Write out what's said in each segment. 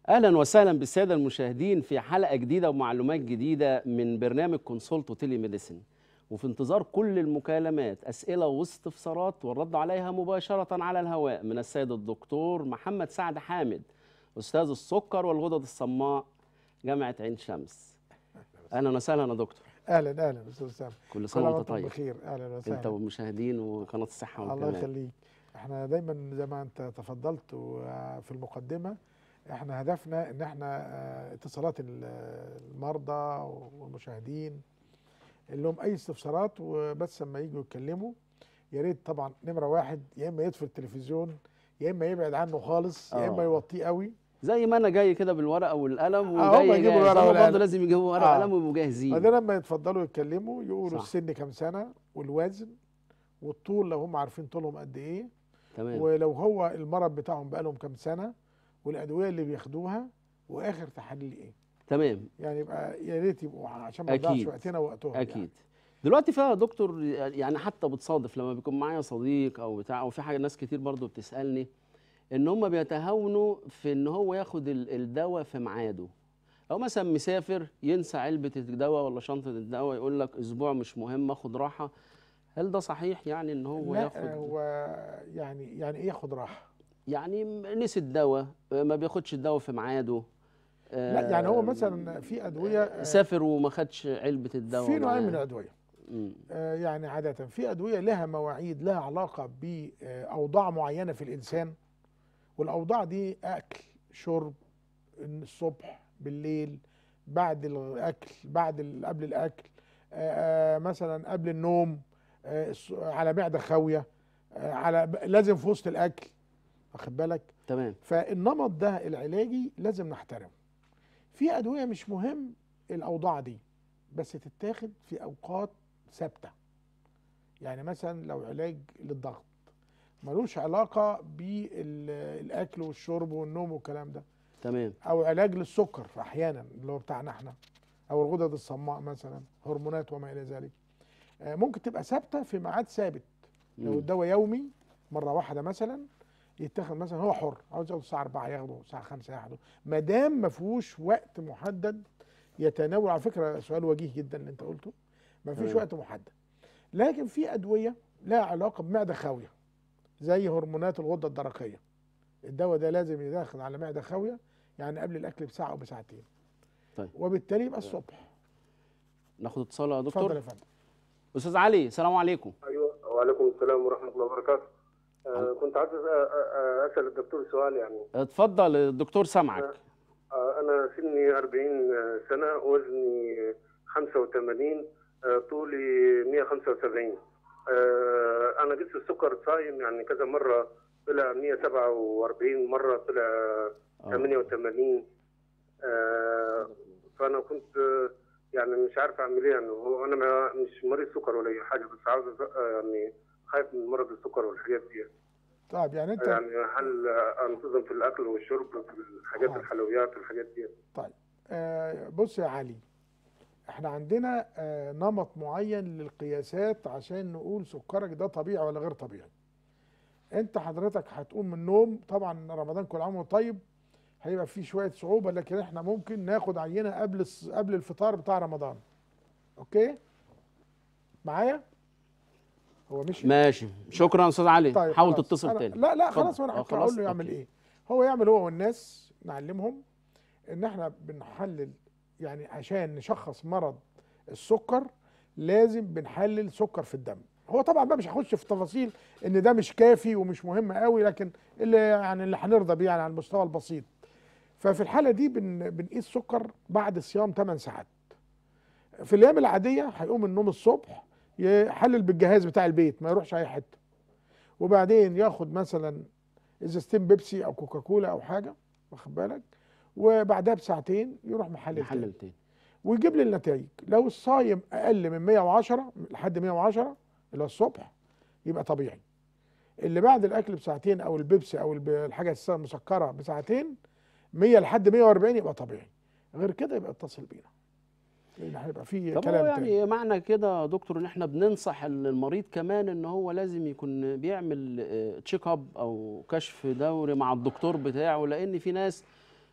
اهلا وسهلا بالساده المشاهدين في حلقه جديده ومعلومات جديده من برنامج كونسولت وتيلي ميديسن وفي انتظار كل المكالمات اسئله واستفسارات والرد عليها مباشره على الهواء من السيد الدكتور محمد سعد حامد استاذ السكر والغدد الصماء جامعه عين شمس اهلا وسهلا يا دكتور اهلا اهلا استاذ اسامه كل سنه وانت طيب بخير اهلا وسهلا انت والمشاهدين وقناه الصحه الله والجمال يخليك احنا دايما زي ما انت تفضلت في المقدمه احنا هدفنا ان احنا اه، اتصالات ال- المرضى والمشاهدين اللي لهم اي استفسارات وبس لما يجوا يتكلموا يا ريت طبعا نمره واحد يا اما يطفي التلفزيون يا اما يبعد عنه خالص يا اما آه. يوطيه قوي زي ما انا جاي كده بالورقه والقلم آه، وجاي هم يجيبوا جاهز. الورقة هم والقلم. برضه لازم يجيبوا ورقه آه. وقلم ويبقوا جاهزين بعدين لما يتفضلوا يتكلموا يقولوا صح. السن كام سنه والوزن والطول لو هم عارفين طولهم قد ايه تمام ولو هو المرض بتاعهم بقالهم كام سنه والادويه اللي بياخدوها واخر تحاليل ايه تمام يعني يبقى يا ريت يبقوا عشان ما نضيعش أكيد. وقتنا ووقتهم اكيد دلوقتي فيها يا دكتور يعني حتى بتصادف لما بيكون معايا صديق او بتاع او في حاجه ناس كتير برضو بتسالني ان هم بيتهاونوا في ان هو ياخد ال- الدواء في ميعاده او مثلا مسافر ينسى علبه الدواء ولا شنطه الدواء يقول لك اسبوع مش مهم اخد راحه هل ده صحيح يعني ان هو لا ياخد هو يعني يعني ايه ياخد راحه يعني نسي الدواء ما بياخدش الدواء في ميعاده لا يعني هو مثلا في ادويه آه، سافر وما خدش علبه الدواء في نوعين من معاه. الادويه مم. آه، يعني عادة في أدوية لها مواعيد لها علاقة بأوضاع معينة في الإنسان والأوضاع دي أكل شرب الصبح بالليل بعد الأكل بعد ال- قبل الأكل آه، آه، مثلا قبل النوم آه، الص- على معدة خاوية آه، على ب- لازم في وسط الأكل واخد بالك تمام فالنمط ده العلاجي لازم نحترمه في ادويه مش مهم الاوضاع دي بس تتاخد في اوقات ثابته يعني مثلا لو علاج للضغط ملوش علاقه بالاكل والشرب والنوم والكلام ده تمام او علاج للسكر احيانا اللي هو بتاعنا احنا او الغدد الصماء مثلا هرمونات وما الى ذلك آه، ممكن تبقى ثابته في ميعاد ثابت لو مم. الدواء يومي مره واحده مثلا يتاخد مثلا هو حر عاوز ياخده الساعه 4 ياخده الساعه 5 ياخده ما دام ما فيهوش وقت محدد يتناول على فكره سؤال وجيه جدا اللي انت قلته ما فيش تمام. وقت محدد لكن في ادويه لها علاقه بمعده خاويه زي هرمونات الغده الدرقيه الدواء ده لازم يدخل على معده خاويه يعني قبل الاكل بساعه او بساعتين طيب. وبالتالي يبقى الصبح ناخد اتصال يا اتفضل دكتور يا فندم استاذ علي السلام عليكم ايوه وعليكم السلام ورحمه الله وبركاته آه كنت عايز أ- أ- اسال الدكتور سؤال يعني اتفضل الدكتور سامعك آه انا سني 40 سنه وزني 85 آه طولي 175 آه انا قست السكر صايم يعني كذا مره طلع 147 مره طلع آه. 88 آه فانا كنت آه، يعني مش عارف اعمل ايه يعني هو انا ما- مش مريض سكر ولا اي حاجه بس عاوز أز- آه، يعني خايف من مرض السكر والحاجات دي طيب يعني انت يعني هل انتظم في الاكل والشرب في الحاجات آه. الحلويات الحاجات دي طيب آه بص يا علي احنا عندنا آه نمط معين للقياسات عشان نقول سكرك ده طبيعي ولا غير طبيعي انت حضرتك هتقوم من النوم طبعا رمضان كل عام وانت طيب هيبقى فيه شويه صعوبه لكن احنا ممكن ناخد عينه قبل الس- قبل الفطار بتاع رمضان اوكي معايا هو مشي ماشي شكرا يا استاذ علي طيب حاول خلاص. تتصل أنا- تاني لا لا اتفضل. خلاص وانا آه، هحكي اقول له يعمل أوكي. ايه هو يعمل هو والناس نعلمهم ان احنا بنحلل يعني عشان نشخص مرض السكر لازم بنحلل سكر في الدم هو طبعا بقى مش هخش في تفاصيل ان ده مش كافي ومش مهم قوي لكن اللي يعني اللي هنرضى بيه يعني على المستوى البسيط ففي الحاله دي بن بنقيس سكر بعد صيام 8 ساعات في الايام العاديه هيقوم من النوم الصبح يحلل بالجهاز بتاع البيت ما يروحش اي حته وبعدين ياخد مثلا ازازتين بيبسي او كوكاكولا او حاجه واخد بالك وبعدها بساعتين يروح محلل تاني نحلل تاني ويجيب لي النتائج لو الصايم اقل من 110 لحد 110 اللي هو الصبح يبقى طبيعي اللي بعد الاكل بساعتين او البيبسي او الب- الحاجه الس- المسكره بساعتين 100 لحد 140 يبقى طبيعي غير كده يبقى اتصل بينا لان هيبقى في طب هو كلام تاني يعني معنى كده يا دكتور ان احنا بننصح المريض كمان ان هو لازم يكون بيعمل تشيك اب او كشف دوري مع الدكتور بتاعه لان في ناس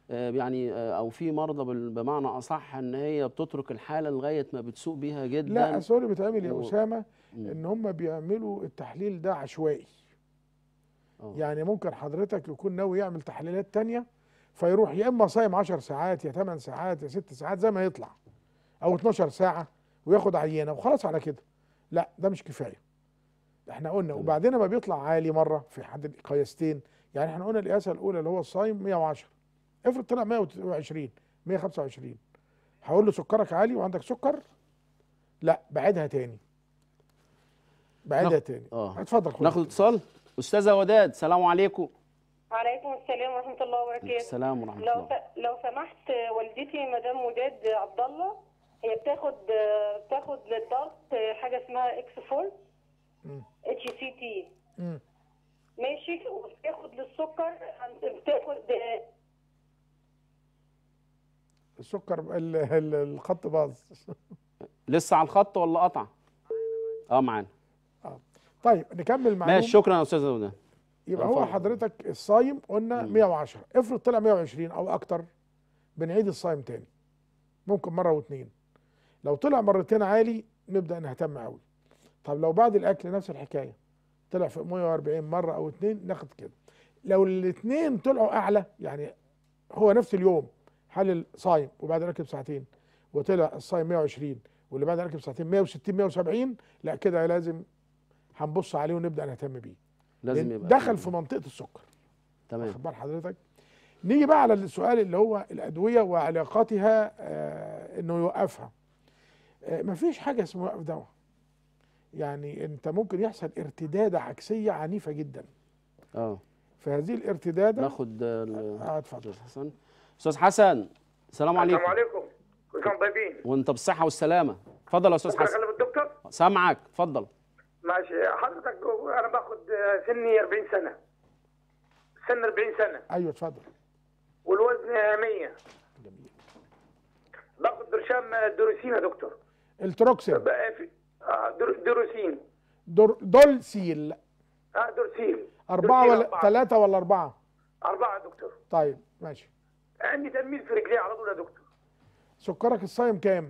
آه، يعني آه، او في مرضى بال- بمعنى اصح ان هي بتترك الحاله لغايه ما بتسوء بيها جدا لا سوري بيتعمل يا و- اسامه مم. ان هم بيعملوا التحليل ده عشوائي آه. يعني ممكن حضرتك يكون ناوي يعمل تحليلات تانية فيروح يا اما صايم 10 ساعات يا 8 ساعات يا 6 ساعات زي ما يطلع او 12 ساعه وياخد عينه وخلاص على كده لا ده مش كفايه احنا قلنا تمام. وبعدين لما بيطلع عالي مره في حد قياستين يعني احنا قلنا القياسه الاولى اللي هو الصايم 110 افرض طلع 120 125 هقول له سكرك عالي وعندك سكر لا بعدها تاني بعدها ناخد- تاني اه اتفضل خد ناخد اتصال استاذه وداد سلام عليكم وعليكم السلام ورحمة الله وبركاته السلام ورحمه لو الله س... لو سمحت والدتي مدام وداد عبد الله هي بتاخد بتاخد للضغط حاجة اسمها اكس فول مم. اتش سي تي مم. ماشي وبتاخد للسكر بتاخد السكر ال- ال- الخط باظ لسه على الخط ولا قطع اه معانا طيب نكمل معلومه ماشي شكرا يا استاذه وداد يبقى هو اتفضل. حضرتك الصايم قلنا مم. 110 افرض طلع 120 او اكتر بنعيد الصايم تاني ممكن مره واتنين لو طلع مرتين عالي نبدا نهتم قوي طب لو بعد الاكل نفس الحكايه طلع في 140 مره او اتنين ناخد كده لو الاثنين طلعوا اعلى يعني هو نفس اليوم حلل صايم وبعد الاكل بساعتين وطلع الصايم 120 واللي بعد الاكل بساعتين 160 170 لا كده لازم هنبص عليه ونبدا نهتم بيه لازم لأن يبقى دخل في منطقه السكر تمام واخد بال حضرتك نيجي بقى على السؤال اللي هو الادويه وعلاقاتها آه انه يوقفها آه مفيش حاجه اسمها وقف دواء يعني انت ممكن يحصل ارتداده عكسيه عنيفه جدا اه فهذه الارتداده ناخد آه، ال- اه اتفضل استاذ حسن استاذ حسن السلام عليكم السلام عليكم كل سنه وانتم طيبين وانت بالصحه والسلامه اتفضل يا استاذ ممكن حسن اكلم الدكتور سامعك اتفضل ماشي حضرتك انا باخد سني 40 سنه سن 40 سنه ايوه اتفضل والوزن 100 جميل باخد برشام دروسين يا دكتور التروكسين بقى في آه، در- دروسين دور دولسيل اه دورسين أربعة دورسين ولا أربعة. ثلاثة ولا أربعة؟ أربعة يا دكتور طيب ماشي عندي تنميل في رجلي على طول يا دكتور سكرك الصايم كام؟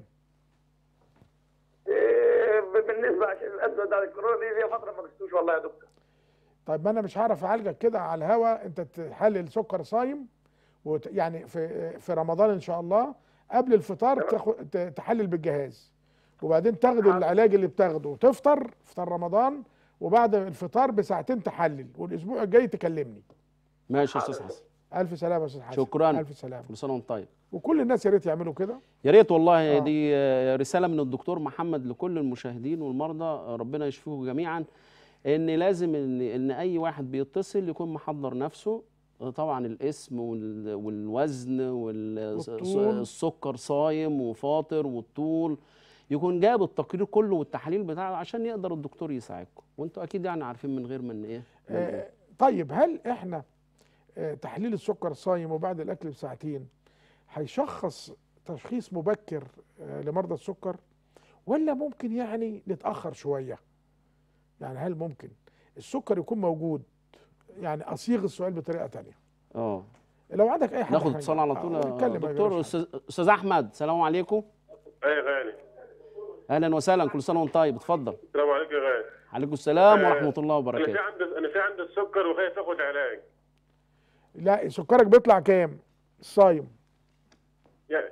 إيه، بالنسبة عشان الأزمة بتاعت الكورونا دي ليا فترة ما قستوش والله يا دكتور طيب ما أنا مش هعرف أعالجك كده على الهوا أنت تحلل سكر صايم وت... يعني في في رمضان إن شاء الله قبل الفطار تاخد ت- تحلل بالجهاز وبعدين تاخد العلاج اللي بتاخده وتفطر فطار رمضان وبعد الفطار بساعتين تحلل والأسبوع الجاي تكلمني ماشي يا استاذ حسن ألف سلامة يا أستاذ حسن شكراً. ألف سلامة كل سنه وانت طيب وكل الناس يا ريت يعملوا كده يا ريت والله آه. دي آه، رساله من الدكتور محمد لكل المشاهدين والمرضى آه، ربنا يشفيهم جميعا ان لازم ان ان اي واحد بيتصل يكون محضر نفسه آه، طبعا الاسم وال- والوزن والطول. والسكر صايم وفاطر والطول يكون جاب التقرير كله والتحاليل بتاعه عشان يقدر الدكتور يساعدكم وانتوا اكيد يعني عارفين من غير من ايه من إيه. آه، طيب هل احنا آه، تحليل السكر الصايم وبعد الاكل بساعتين هيشخص تشخيص مبكر آه، لمرضى السكر ولا ممكن يعني نتاخر شويه يعني هل ممكن السكر يكون موجود يعني اصيغ السؤال بطريقه تانية اه لو عندك اي حاجه ناخد اتصال على طول يا دكتور استاذ استاذ احمد السلام عليكم ايه غالي اهلا وسهلا كل سنه وانت طيب اتفضل السلام عليكم يا غالي عليكم السلام آه، ورحمه الله انا في وبركاته عندي انا في عندي السكر وخايف اخد علاج لا سكرك بيطلع كام الصايم يعني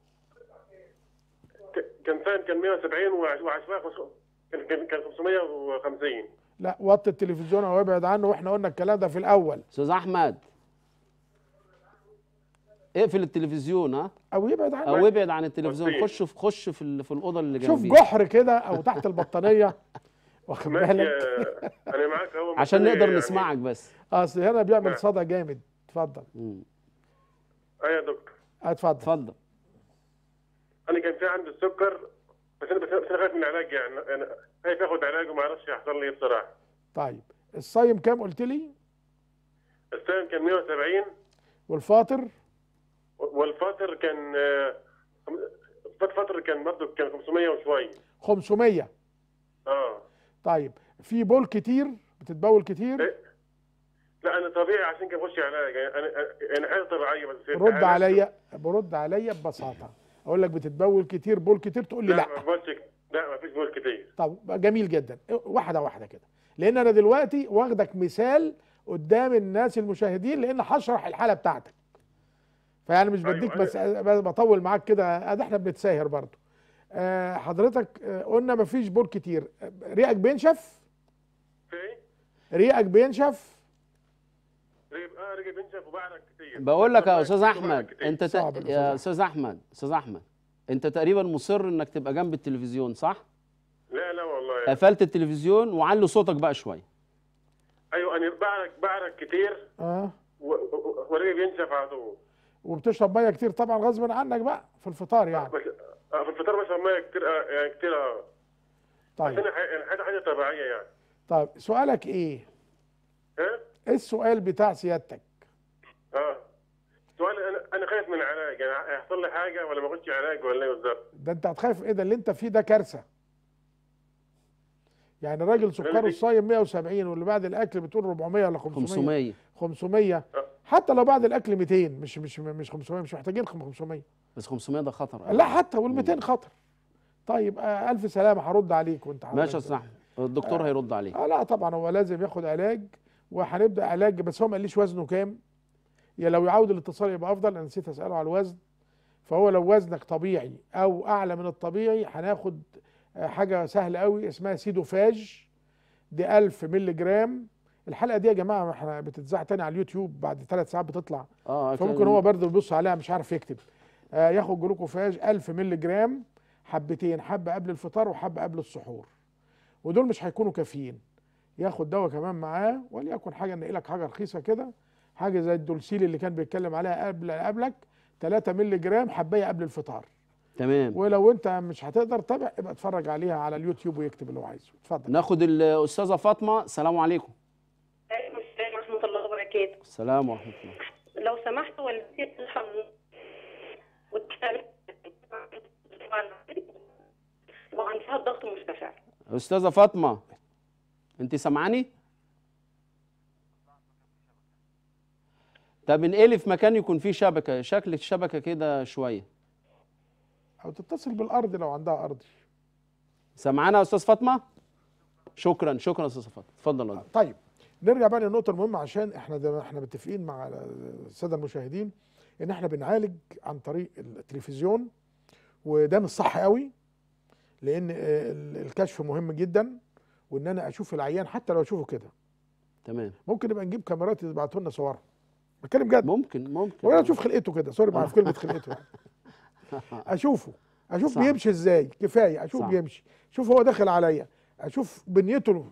ك- كان فاهم كان 170 وعش- وعشوائي خص- كان كان كان 550 لا وطي التلفزيون او ابعد عنه واحنا قلنا الكلام ده في الاول استاذ احمد اقفل التلفزيون ها او يبعد عنه او ابعد عن التلفزيون وطيه. خش في خش في ال- في الاوضه اللي شوف جنبيك جحر كده او تحت البطانيه واخد ماشي بالك آه، انا معاك اهو عشان مستني نقدر يعني- نسمعك بس اصل هنا بيعمل نعم. صدى جامد اتفضل مم. ايوه يا دكتور اتفضل اتفضل انا كان في عندي السكر بس انا بس أنا- بس انا خايف من العلاج يعني انا خايف اخد علاج وما اعرفش يحصل لي إيه بصراحه طيب الصايم كام قلت لي السهم كان 170 والفاطر والفاطر كان آه، فت- فترة كان برضه كان 500 وشوية 500 اه طيب في بول كتير بتتبول كتير إيه؟ لا انا طبيعي عشان كده بخش علاج يعني انا أنا- انا حاجه طبيعيه بس رد علاج- عليا برد عليا ببساطه اقول لك بتتبول كتير بول كتير تقول لي لا لا ما بقولش لا ما فيش بول كتير طب جميل جدا واحده واحده كده لان انا دلوقتي واخدك مثال قدام الناس المشاهدين لان هشرح الحاله بتاعتك فيعني مش أيوة، بديك أيوة. بس بطول معاك كده ادي احنا بنتساهر برضو آه، حضرتك آه، قلنا مفيش بول كتير آه، ريقك بينشف في ايه؟ ريقك بينشف رجب اه رجب بنشف وبعرق كتير بقول لك يا بعرق استاذ كتير احمد وبعرق كتير. انت صعب ت... الأستاذ يا أحمد. استاذ احمد استاذ احمد انت تقريبا مصر انك تبقى جنب التلفزيون صح لا لا والله قفلت التلفزيون وعلي صوتك بقى شويه ايوه انا بعرق بعرق كتير اه و- و- ورجلي بينشف على طول وبتشرب ميه كتير طبعا غصب عنك بقى في الفطار يعني بس آه، في الفطار بشرب ميه كتير آه، يعني كتير اه بس طيب انا ح- يعني حاجه حاجه طبيعيه يعني طيب سؤالك ايه ها؟ ايه السؤال بتاع سيادتك اه سؤال انا انا خايف من العلاج يعني هيحصل لي حاجه ولا ما اخدش علاج ولا ايه بالظبط؟ ده انت هتخاف ايه ده اللي انت فيه ده كارثه يعني الراجل سكره دي- الصايم 170 واللي بعد الاكل بتقول 400 ولا 500 500 500 حتى لو بعد الاكل 200 مش مش مش 500 مش محتاجين 500 بس 500 ده خطر لا حتى وال 200 خطر طيب آه الف سلامه هرد عليك وانت ماشي يا حضرتك. استاذ احمد الدكتور هيرد عليك اه لا طبعا هو لازم ياخد علاج وهنبدا علاج بس هو ما قاليش وزنه كام يا لو يعود الاتصال يبقى افضل انا نسيت اساله على الوزن فهو لو وزنك طبيعي او اعلى من الطبيعي هناخد آه، حاجه سهله قوي اسمها سيدوفاج دي 1000 مللي جرام الحلقه دي يا جماعه احنا بتتذاع تاني على اليوتيوب بعد ثلاث ساعات بتطلع اه فممكن هو برضه يبص عليها مش عارف يكتب آه ياخد جلوكوفاج 1000 مللي جرام حبتين حبه قبل الفطار وحبه قبل السحور ودول مش هيكونوا كافيين ياخد دواء كمان معاه وليكن حاجه نلاقي لك حاجه رخيصه كده حاجه زي الدولسيل اللي كان بيتكلم عليها قبل قبلك 3 مللي جرام حبايه قبل الفطار تمام ولو انت مش هتقدر تتابع يبقى اتفرج عليها على اليوتيوب ويكتب اللي هو عايزه اتفضل ناخد الاستاذه فاطمه السلام عليكم عليكم السلام ورحمة الله وبركاته السلام ورحمه الله لو سمحت والدتي تصحى من وعندها الضغط مرتفع استاذه فاطمه انت سامعاني طب انقلي في مكان يكون فيه شبكه شكل الشبكه كده شويه او تتصل بالارض لو عندها ارضي سامعانا يا استاذ فاطمه شكرا شكرا يا استاذ فاطمه اتفضل يا دكتور. طيب نرجع بقى للنقطة المهمة عشان احنا ده احنا متفقين مع السادة المشاهدين ان احنا بنعالج عن طريق التلفزيون وده مش صح قوي لان آه، ال- الكشف مهم جدا وان انا اشوف العيان حتى لو اشوفه كده تمام ممكن نبقى نجيب كاميرات يبعتوا لنا صورهم بتكلم جد ممكن ممكن ولا اشوف خلقته كده سوري مع في كلمة خلقته يعني. اشوفه اشوف صح. بيمشي ازاي كفايه اشوف صح. بيمشي شوف هو داخل عليا اشوف بنيته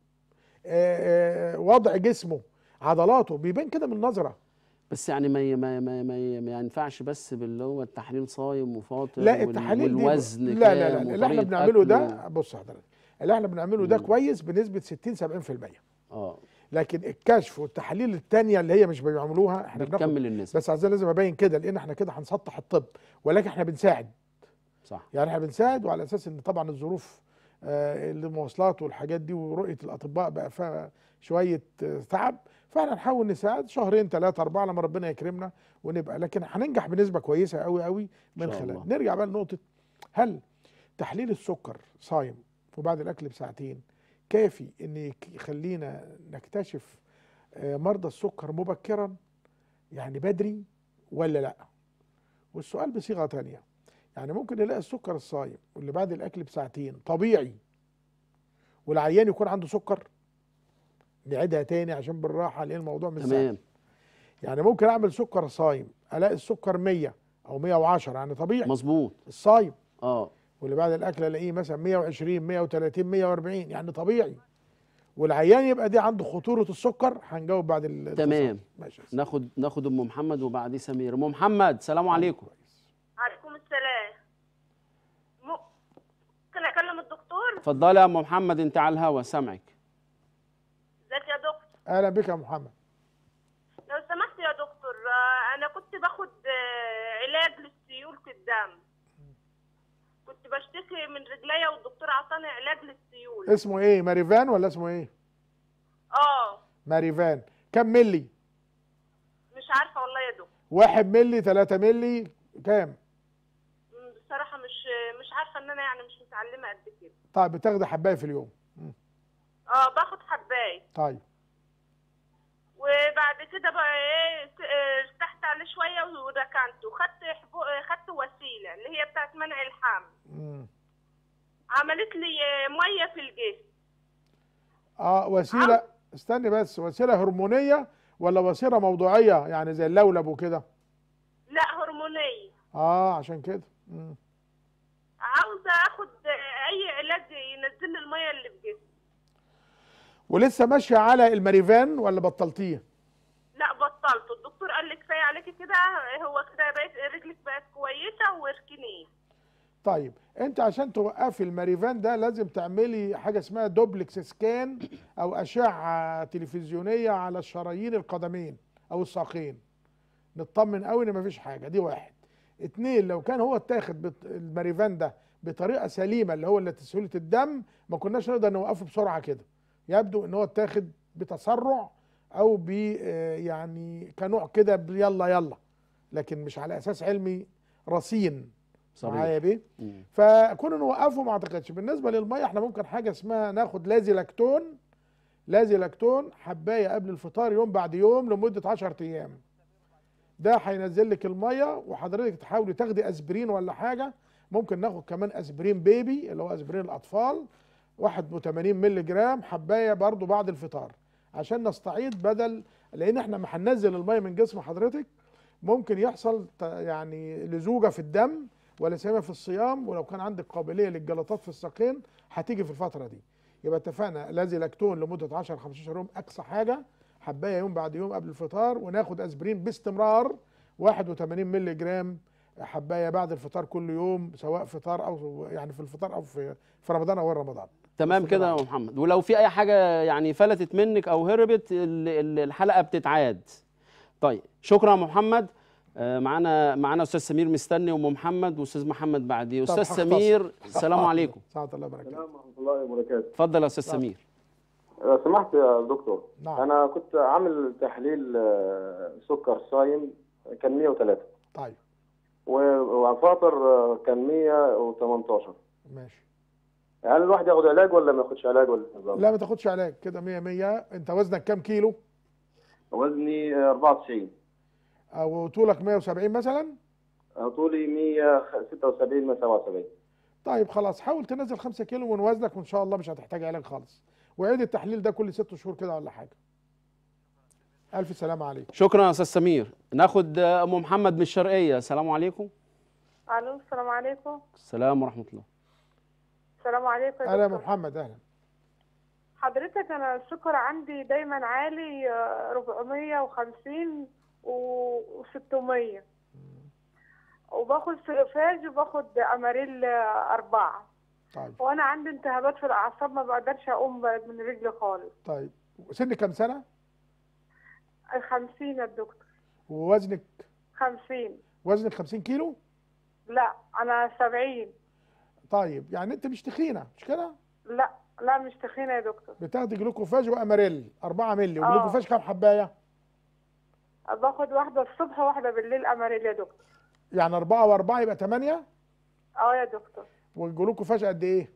آه، آه، وضع جسمه عضلاته بيبان كده من النظره بس يعني ما ي- ما ما ما, ما ينفعش بس باللي هو التحليل صايم وفاطر لا وال- التحاليل دي والوزن لا لا لا كام اللي احنا وطريقة بنعمله ده أكله. بص حضرتك اللي احنا بنعمله ده مم. كويس بنسبه 60 70% اه لكن الكشف والتحاليل التانية اللي هي مش بيعملوها احنا بناخد بتكمل النسبه بس عايزين لازم ابين كده لان احنا كده هنسطح الطب ولكن احنا بنساعد صح يعني احنا بنساعد وعلى اساس ان طبعا الظروف آه، المواصلات والحاجات دي ورؤيه الاطباء بقى فيها شويه آه، تعب فاحنا نحاول نساعد شهرين ثلاثه اربعه لما ربنا يكرمنا ونبقى لكن هننجح بنسبه كويسه قوي قوي من إن شاء خلال الله. نرجع بقى لنقطه هل تحليل السكر صايم وبعد الاكل بساعتين كافي ان يك- يخلينا نكتشف آه، مرضى السكر مبكرا يعني بدري ولا لا والسؤال بصيغه تانية يعني ممكن نلاقي السكر الصايم واللي بعد الاكل بساعتين طبيعي والعيان يكون عنده سكر نعيدها تاني عشان بالراحه لان الموضوع مش سهل تمام يعني ممكن اعمل سكر صايم الاقي السكر 100 او 110 يعني طبيعي مظبوط الصايم اه واللي بعد الاكل الاقيه مثلا 120 130 140 يعني طبيعي والعيان يبقى دي عنده خطوره السكر هنجاوب بعد ال تمام. ماشي ناخد ناخد ام محمد وبعديه سمير ام محمد سلام عليكم عليكم السلام م- ممكن اكلم الدكتور اتفضلي يا ام محمد انت على الهوا سامعك ازيك يا دكتور اهلا بك يا محمد لو سمحت يا دكتور آه، انا كنت باخد آه، علاج للسيول في الدم كنت بشتكي من رجليا والدكتور عطاني علاج للسيول اسمه ايه ماريفان ولا اسمه ايه اه ماريفان كم ملي مش عارفه والله يا دكتور واحد ملي ثلاثة ملي كام مم، بصراحه مش مش عارفه ان انا يعني مش متعلمه قد كده طيب بتاخدي حبايه في اليوم مم. اه باخد حبايه طيب وبعد كده بقى ايه س- آه، ارتحت عليه شويه وركنته خدت حبو... آه، خدت وسيله اللي هي بتاعت منع الحمل مم. عملت لي آه، ميه في الجسم اه وسيله استني بس وسيله هرمونيه ولا وسيله موضوعيه يعني زي اللولب وكده لا هرمونيه اه عشان كده مم. عاوزه اخد آه، اي علاج ينزل لي الميه اللي في جسمي ولسه ماشيه على الماريفان ولا بطلتيه لا بطلته الدكتور قال لي كفايه عليكي كده هو كده بقت رجلك بقت كويسه واركنيه طيب انت عشان توقفي الماريفان ده لازم تعملي حاجه اسمها دوبلكس سكان او اشعه تلفزيونيه على الشرايين القدمين او الساقين نطمن قوي ان مفيش حاجه دي واحد اتنين لو كان هو اتاخد بت- الماريفان ده بطريقه سليمه اللي هو اللي تسهيله الدم ما كناش نقدر نوقفه بسرعه كده يبدو ان هو اتاخد بتسرع او ب آه، يعني كنوع كده ب- يلا يلا لكن مش على اساس علمي رصين معايا صريح بيه مم. فكون نوقفه ما اعتقدش بالنسبه للميه احنا ممكن حاجه اسمها ناخد لازي لاكتون لازي لاكتون حبايه قبل الفطار يوم بعد يوم لمده 10 ايام ده هينزل لك الميه وحضرتك تحاولي تاخدي اسبرين ولا حاجه ممكن ناخد كمان اسبرين بيبي اللي هو اسبرين الاطفال 81 مللي جرام حبايه برضو بعد الفطار عشان نستعيد بدل لان احنا ما هننزل الميه من جسم حضرتك ممكن يحصل ت- يعني لزوجه في الدم ولا سيما في الصيام ولو كان عندك قابليه للجلطات في الساقين هتيجي في الفتره دي يبقى اتفقنا لازي لاكتون لمده 10 15 يوم اقصى حاجه حبايه يوم بعد يوم قبل الفطار وناخد اسبرين باستمرار 81 مللي جرام حبايه بعد الفطار كل يوم سواء فطار او يعني في الفطار او في في رمضان او غير رمضان تمام بس كده يا طبعاً. محمد ولو في اي حاجه يعني فلتت منك او هربت ال- ال- الحلقه بتتعاد طيب شكرا يا محمد آه، معانا معانا استاذ سمير مستني ام محمد واستاذ محمد بعديه طب استاذ هختصر. سمير السلام عليكم سعادة الله وبركاته السلام ورحمة الله وبركاته اتفضل يا استاذ نعم. سمير لو سمحت يا دكتور نعم أنا كنت عامل تحليل آه، سكر صايم كان 103 طيب و- وفاطر آه، كان 118 ماشي هل الواحد ياخد علاج ولا ما ياخدش علاج ولا إيه النظام؟ لا ما تاخدش علاج كده 100 100 انت وزنك كام كيلو وزني آه، 94 او طولك 170 مثلا آه، طولي 176 177 طيب خلاص حاول تنزل 5 كيلو من وزنك وان شاء الله مش هتحتاج علاج خالص وعيد التحليل ده كل ست شهور كده ولا حاجه الف سلامه عليك شكرا يا استاذ سمير ناخد آه، ام محمد من الشرقيه السلام عليكم الو السلام عليكم السلام ورحمه الله السلام عليكم اهلا يا أم محمد اهلا حضرتك انا السكر عندي دايما عالي آه، 450 و 600 وباخد سلوفاج وباخد اماريل آه، أربعة طيب وانا عندي التهابات في الاعصاب ما بقدرش اقوم من رجلي خالص طيب سن كام سنه خمسين يا دكتور ووزنك خمسين وزنك 50 كيلو لا انا سبعين طيب يعني انت مش تخينه مش كده لا لا مش تخينه يا دكتور بتاخدي جلوكوفاج واماريل 4 مللي آه. وجلوكوفاج كام حبايه باخد واحده الصبح واحده بالليل اماريل يا دكتور يعني 4 و4 يبقى 8 اه يا دكتور والجلوكوفاج قد ايه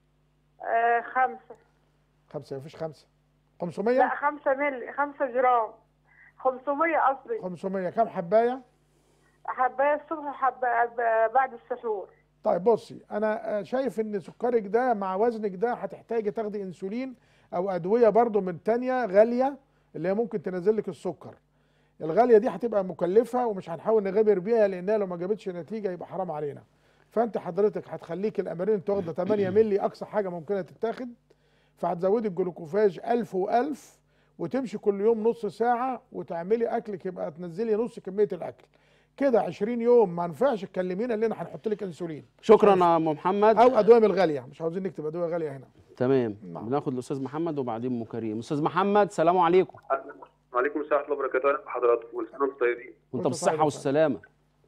آه خمسة خمسة مفيش خمسة لا 500 خمسة ملي خمسة جرام خمسمية قصدي 500 كام حبايه حباية الصبح وحباية ب- بعد السحور طيب بصي انا آه، شايف ان سكرك ده مع وزنك ده هتحتاجي تاخدي انسولين او ادويه برضو من تانية غاليه اللي هي ممكن تنزل لك السكر الغاليه دي هتبقى مكلفه ومش هنحاول نغامر بيها لانها لو ما جابتش نتيجه يبقى حرام علينا فانت حضرتك هتخليك الامارين انت واخده 8 مللي اقصى حاجه ممكنه تتاخد فهتزودي الجلوكوفاج 1000 و1000 وتمشي كل يوم نص ساعه وتعملي اكلك يبقى تنزلي نص كميه الاكل كده 20 يوم ما نفعش تكلمينا لان هنحط لك انسولين شكرا يا ام محمد او ادويه من الغاليه مش عاوزين نكتب ادويه غاليه هنا تمام نعم. بناخد الاستاذ محمد وبعدين ام كريم استاذ محمد سلام عليكم وعليكم السلام ورحمه الله وبركاته أهلا بحضراتكم كل سنه وانتم طيبين وانت وانت طيب بالصحه يا والسلامه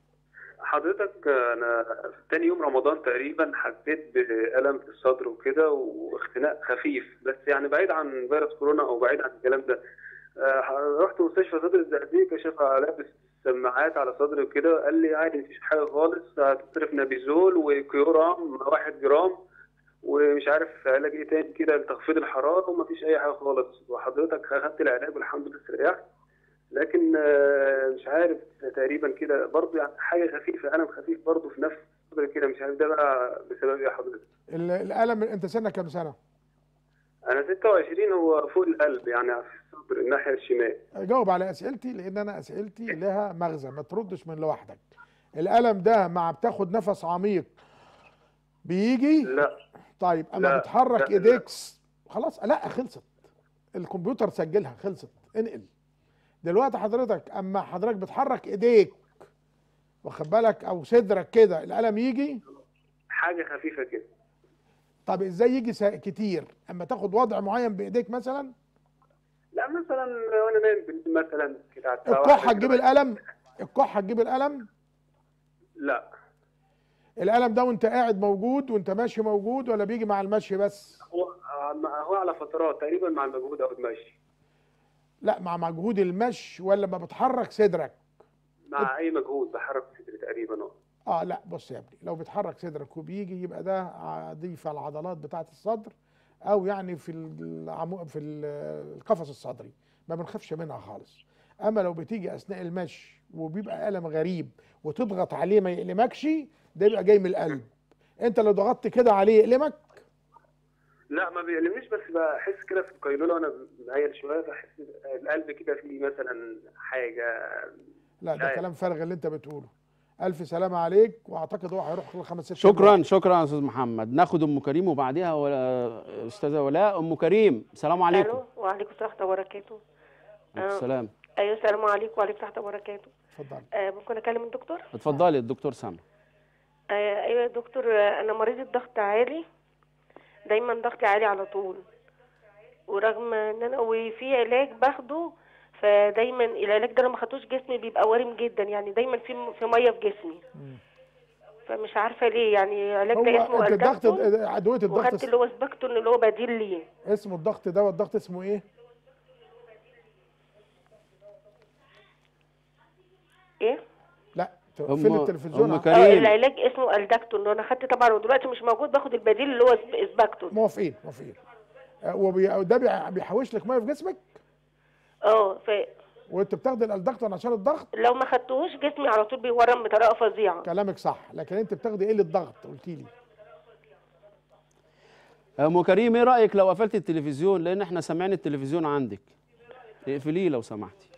حضرتك انا في تاني يوم رمضان تقريبا حسيت بالم في الصدر وكده واختناق خفيف بس يعني بعيد عن فيروس كورونا او بعيد عن الكلام ده آه، رحت مستشفى صدر الزقازيق كشف على لابس سماعات على صدري وكده قال لي عادي مفيش حاجه خالص هتصرف نابيزول وكيورام واحد جرام ومش عارف علاج ايه تاني كده لتخفيض الحراره ومفيش اي حاجه خالص وحضرتك اخدت العلاج والحمد لله استريحت لكن آه، مش عارف تقريبا كده برضه يعني حاجه خفيفه الم خفيف برضه في نفس صدري كده مش عارف ده بقى بسبب ايه يا حضرتك ال- الالم انت سنك كام سنه انا 26 هو فوق القلب يعني في الصدر الناحيه الشمال جاوب على اسئلتي لان انا اسئلتي لها مغزى ما تردش من لوحدك الالم ده مع بتاخد نفس عميق بيجي لا طيب اما لا، بتحرك لا، لا. ايديك خلاص لا خلصت الكمبيوتر سجلها خلصت انقل دلوقتي حضرتك اما حضرتك بتحرك ايديك واخد بالك او صدرك كده الالم يجي حاجه خفيفه كده طب ازاي يجي سا- كتير اما تاخد وضع معين بايديك مثلا لا مثلا وانا نايم بالليل مثلا كده على الساعة الكحه واحدة تجيب كده. الالم الكحه تجيب الالم لا الالم ده وانت قاعد موجود وانت ماشي موجود ولا بيجي مع المشي بس هو هو على فترات تقريبا مع المجهود او المشي لا مع مجهود المشي ولا ما بتحرك صدرك مع اي مجهود بحرك صدري تقريبا اه اه لا بص يا ابني لو بتحرك صدرك وبيجي يبقى ده ع- ضيف على العضلات بتاعه الصدر او يعني في العمو في ال- القفص الصدري ما بنخافش منها خالص اما لو بتيجي اثناء المشي وبيبقى الم غريب وتضغط عليه ما يألمكش ده يبقى جاي من القلب انت لو ضغطت كده عليه يألمك لا ما بيألمنيش بس بحس كده في القيلوله وانا مهيل شويه بحس القلب كده فيه مثلا حاجه لا مش ده عارف. كلام فارغ اللي انت بتقوله الف سلامه عليك واعتقد هو هيروح خمس ست شكرا شكرا يا استاذ محمد ناخد ام كريم وبعديها ولا استاذه ولاء ام كريم السلام عليكم الو وعليكم السلام ورحمه الله وبركاته عليكم السلام ايوه السلام عليكم وعليكم السلام ورحمه الله وبركاته اتفضل آه ممكن اكلم الدكتور اتفضلي الدكتور سامي آه ايوه يا دكتور آه انا مريضه ضغط عالي دايما ضغطي عالي على طول ورغم ان انا وفي علاج باخده فدايما العلاج ده لو ما خدتوش جسمي بيبقى وارم جدا يعني دايما في في ميه في جسمي فمش عارفه ليه يعني العلاج ده اسمه هو انت الضغط الدكتور ادويه الضغط وخدت اللي هو سباكتون اللي هو بديل ليه اسمه الضغط ده والضغط اسمه ايه؟ ايه لا أم- تقفل التلفزيون أم ع- كريم. اه العلاج اسمه الدكتون انا خدت طبعا ودلوقتي مش موجود باخد البديل اللي هو سب- سباكتون موافقين موافقين آه، وبي- ده بي- بيحوش لك ميه في جسمك اه ف وانت بتاخد الالدكتون عشان الضغط لو ما خدتوش جسمي على طول بيورم بطريقه فظيعه كلامك صح لكن انت بتاخدي ايه للضغط قلتي لي ام كريم ايه رايك لو قفلت التلفزيون لان احنا سامعين التلفزيون عندك اقفليه لو سمحتي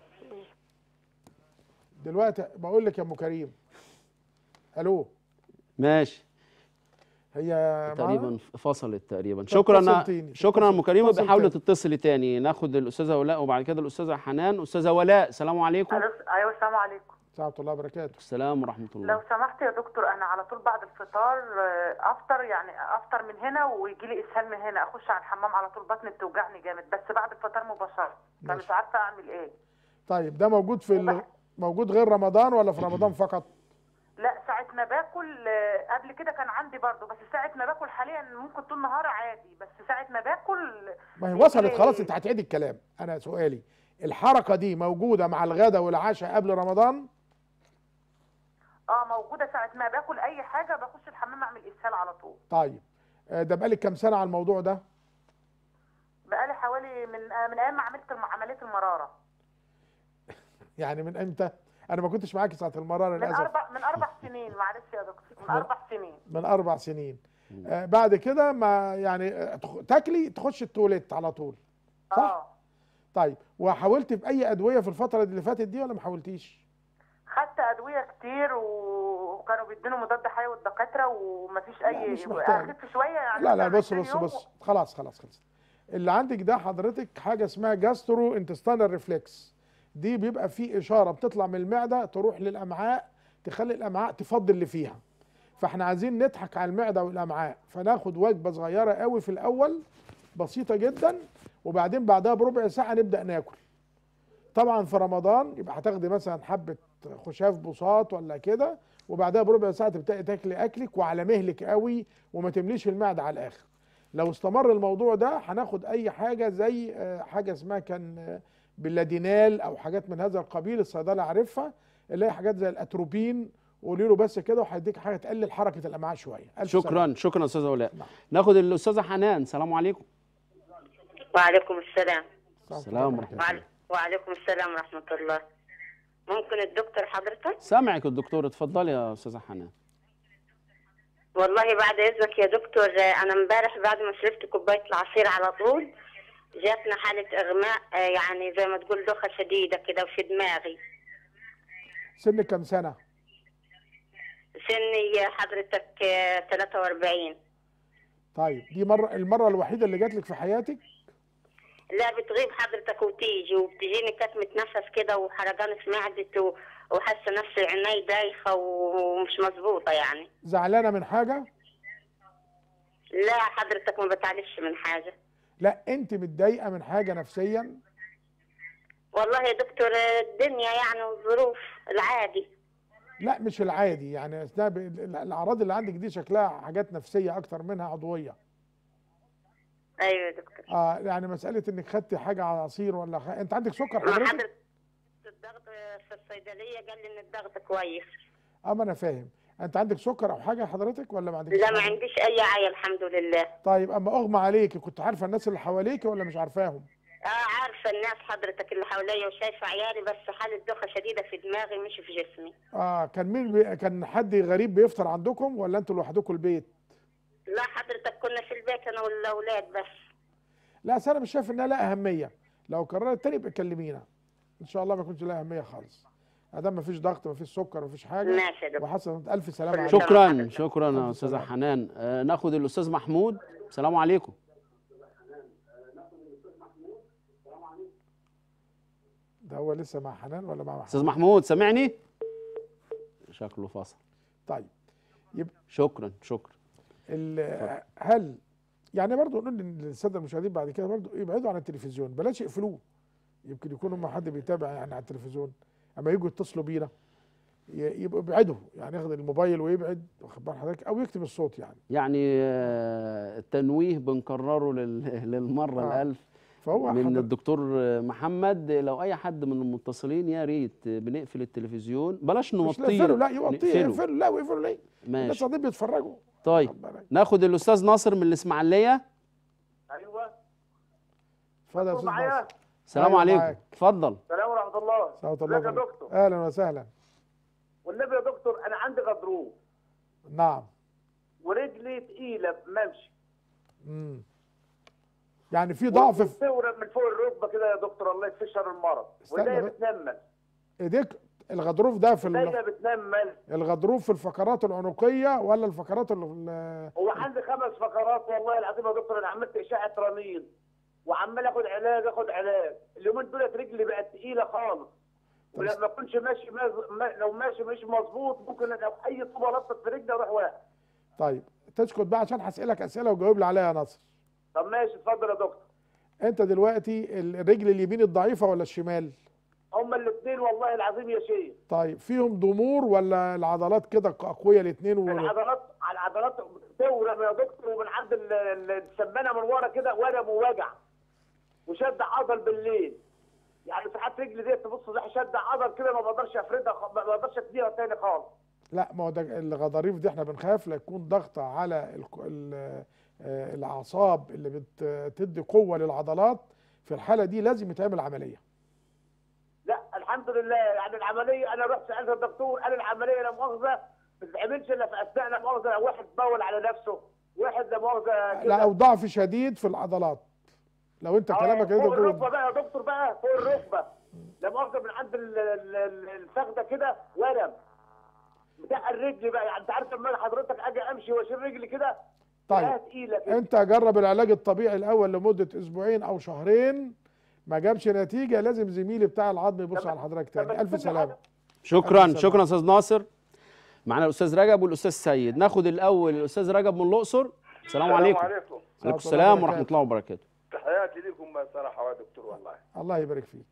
دلوقتي بقول لك يا ام كريم الو ماشي هي تقريبا معانا؟ فصلت تقريبا طب شكرا اتصلتيني. شكرا ام كريم اتصل بحاول تاني. تتصلي تاني ناخد الاستاذه ولاء وبعد كده الاستاذه حنان استاذه ولاء السلام عليكم ايوه السلام عليكم ورحمه الله وبركاته السلام ورحمه لو الله سمحت يا دكتور انا على طول بعد الفطار آه، افطر يعني افطر من هنا ويجي لي اسهال من هنا اخش على الحمام على طول بطني بتوجعني جامد بس بعد الفطار مباشره ماشي. فمش عارفه اعمل ايه طيب ده موجود في ال... موجود غير رمضان ولا في رمضان فقط لا ساعه ما باكل آه، قبل كده كان عندي برضه بس ساعه ما باكل حاليا ممكن طول النهار عادي بس ساعه ما باكل ما هي بيجي وصلت لي- خلاص انت هتعيد الكلام انا سؤالي الحركه دي موجوده مع الغداء والعشاء قبل رمضان اه موجوده ساعه ما باكل اي حاجه بخش الحمام اعمل اسهال على طول طيب آه، ده بقالك كام سنه على الموضوع ده بقالي حوالي من آه، من ايام ما عملت الم- عمليه المراره يعني من امتى انا ما كنتش معاكي ساعه المراره من للاسف اربع من اربع سنين معلش يا دكتور من من- اربع سنين من اربع سنين آه بعد كده ما يعني آه، تخ- تاكلي تخش التواليت على طول صح اه طيب وحاولت باي ادويه في الفتره اللي فاتت دي ولا ما حاولتيش خدت ادويه كتير و- وكانوا بيدينوا مضاد حيوي الدكاتره ومفيش اي مش محتاج. اخف شويه يعني لا لا مثلاً بص 20 بص يوم بص خلاص خلاص خلاص اللي عندك ده حضرتك حاجه اسمها جاسترو انتستانال ريفلكس دي بيبقى في اشاره بتطلع من المعده تروح للامعاء تخلي الامعاء تفضي اللي فيها فاحنا عايزين نضحك على المعده والامعاء فناخد وجبه صغيره قوي في الاول بسيطه جدا وبعدين بعدها بربع ساعه نبدا ناكل طبعا في رمضان يبقى هتاخدي مثلا حبه خشاف بساط ولا كده وبعدها بربع ساعه تبداي تاكلي اكلك وعلى مهلك قوي وما تمليش المعده على الاخر لو استمر الموضوع ده هناخد اي حاجه زي آه، حاجه اسمها كان آه، باللادينال او حاجات من هذا القبيل الصيدلي عارفها اللي هي حاجات زي الاتروبين قولي له بس كده وهيديك حاجه تقلل حركه الامعاء شويه ألف سلامة. شكرا شكرا استاذه ولاء ناخد الاستاذه حنان سلام عليكم وعليكم السلام السلام ورحمه الله وعلي... وعليكم السلام ورحمة الله ممكن الدكتور حضرتك سامعك الدكتور اتفضلي يا استاذه حنان والله بعد إذنك يا دكتور آه، أنا امبارح بعد ما شربت كوباية العصير على طول جاتنا حالة إغماء آه، يعني زي ما تقول دوخة شديدة كده في دماغي سنك كام سنه سني حضرتك آه، 43 طيب دي مره المره الوحيده اللي جات لك في حياتك لا بتغيب حضرتك وتيجي وبتجيني كتمة نفس كده وحرقان في معدتي و- وحاسة نفسي عيني دايخة ومش مظبوطة يعني زعلانه من حاجه لا حضرتك ما بتعرفش من حاجة لا انت متضايقه من حاجه نفسيا والله يا دكتور الدنيا يعني والظروف العادي لا مش العادي يعني أثناء ب- ال- الاعراض اللي عندك دي شكلها حاجات نفسيه اكتر منها عضويه ايوه يا دكتور اه يعني مساله انك خدتي حاجه على عصير ولا خ... انت عندك سكر ما حضرتك حضرتك الضغط في الصيدلية قال لي ان الضغط كويس اه ما انا فاهم انت عندك سكر او حاجه حضرتك ولا ما عندكش لا ما حاجة؟ عنديش اي عيا الحمد لله طيب اما اغمى عليكي كنت عارفه الناس اللي حواليكي ولا مش عارفاهم اه عارفة الناس حضرتك اللي حواليا وشايفة عيالي بس حالة دوخة شديدة في دماغي مش في جسمي اه كان مين بي... كان حد غريب بيفطر عندكم ولا انتوا لوحدكم البيت لا حضرتك كنا في البيت انا والاولاد بس لا أصل انا مش شايف انها لها اهميه لو كررت تاني يبقى كلمينا ان شاء الله ما يكونش لها اهميه خالص ادام ما فيش ضغط ما فيش سكر ما فيش حاجه ماشي يا دكتور. وحسن الف سلامه عليك. شكرا شكرا يا استاذه حنان آه، ناخد الاستاذ محمود السلام عليكم ده هو لسه مع حنان ولا مع محمود استاذ محمود سامعني شكله فصل طيب يبقى شكرا شكرا ال- هل يعني برضه نقول للساده المشاهدين بعد كده برضه يبعدوا عن التلفزيون بلاش يقفلوه يمكن يكون هم حد بيتابع يعني على التلفزيون اما يجوا يتصلوا بينا ي- يبقوا يبعدوا يعني ياخد الموبايل ويبعد واخد بال حضرتك او يكتب الصوت يعني يعني آه، التنويه بنكرره لل- للمره آه. الالف فهو من حضرتك- الدكتور محمد لو اي حد من المتصلين يا ريت بنقفل التلفزيون بلاش مش نوطيه يقفلوا لا يوطيه نقفله. يقفلوا لا ويقفلوا ليه الناس ماشي قاعدين بيتفرجوا طيب ناخد الاستاذ ناصر من الاسماعيليه ايوه اتفضل يا دكتور استاذ معايا؟ ناصر السلام أيوه عليكم معاك. اتفضل السلام ورحمه الله سلامة الله ازيك يا وبركاته. دكتور اهلا وسهلا والنبي يا دكتور انا عندي غضروف نعم ورجلي تقيله بممشي امم يعني في ضعف في ثوره من فوق الركبه كده يا دكتور الله يكفي شر المرض استنى وايديا بقى. بتنمل ايديك الغضروف ده في ايديا ال- بتنمل الغضروف في الفقرات العنقيه ولا الفقرات اللي في ال- هو عندي خمس فقرات والله العظيم يا دكتور انا عملت اشعه رنين وعمال اخد علاج اخد علاج اليومين دولت رجلي بقت تقيله خالص ولما اكونش ماشي ماز... ما... لو ماشي مش مظبوط ممكن لو اي طوبه لطت في رجلي اروح واقع طيب تسكت بقى عشان هسألك أسئلة وجاوب لي عليها يا ناصر طب ماشي اتفضل يا دكتور أنت دلوقتي الرجل اليمين الضعيفة ولا الشمال؟ هما الاثنين والله العظيم يا شيخ طيب فيهم ضمور ولا العضلات كده أقوياء الاثنين و... العضلات على العضلات تورم يا دكتور ومن عند ال- ال- السمانه من ورا كده ورم ووجع وشد عضل بالليل يعني ساعات رجلي ديت تبص زي شد عضل كده ما بقدرش افردها خ- ما بقدرش اتنيها تاني خالص لا ما هو ده الغضاريف دي احنا بنخاف لا يكون ضغط على الك- ال- آه، الأعصاب اللي بتدي قوة للعضلات في الحالة دي لازم يتعمل عملية لا الحمد لله يعني العمليه انا رحت سالت الدكتور قال العمليه لا مؤاخذه ما تتعملش الا في اثناء لا مؤاخذه لو واحد بول على نفسه واحد لا مؤاخذه لا كده أو ضعف شديد في العضلات لو أنت آه، كلامك كده فوق تقول الركبه بقى يا دكتور بقى فوق الركبه لا مؤاخذه من عند ال- ال- ال- الفخده كده ورم بتاع الرجل بقى يعني انت عارف لما حضرتك اجي امشي واشيل رجلي كده تلاقيها طيب تقيله كده انت جرب العلاج الطبيعي الاول لمده اسبوعين او شهرين ما جابش نتيجه لازم زميلي بتاع العظم يبص على حضرتك تاني الف سلامه شكرا ألف شكرا استاذ ناصر معانا الاستاذ رجب والاستاذ سيد ناخد الاول الاستاذ رجب من الاقصر السلام عليكم عليكم عليكم السلام ورحمه الله وبركاته تحياتي لكم صراحه يا دكتور والله الله يبارك فيك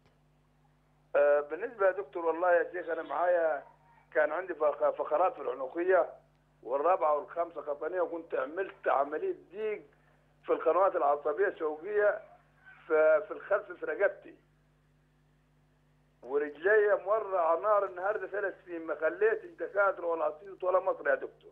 آه بالنسبه يا دكتور والله يا شيخ انا معايا كان عندي فق- فقرات في العنقيه والرابعه والخامسه قطنيه وكنت عملت عمليه ضيق في, في القنوات العصبيه الشوكيه في, في الخلف في رقبتي ورجلي مورع نار النهارده ثلاث سنين ما خليتش دكاتره ولا عصيت ولا مصر يا دكتور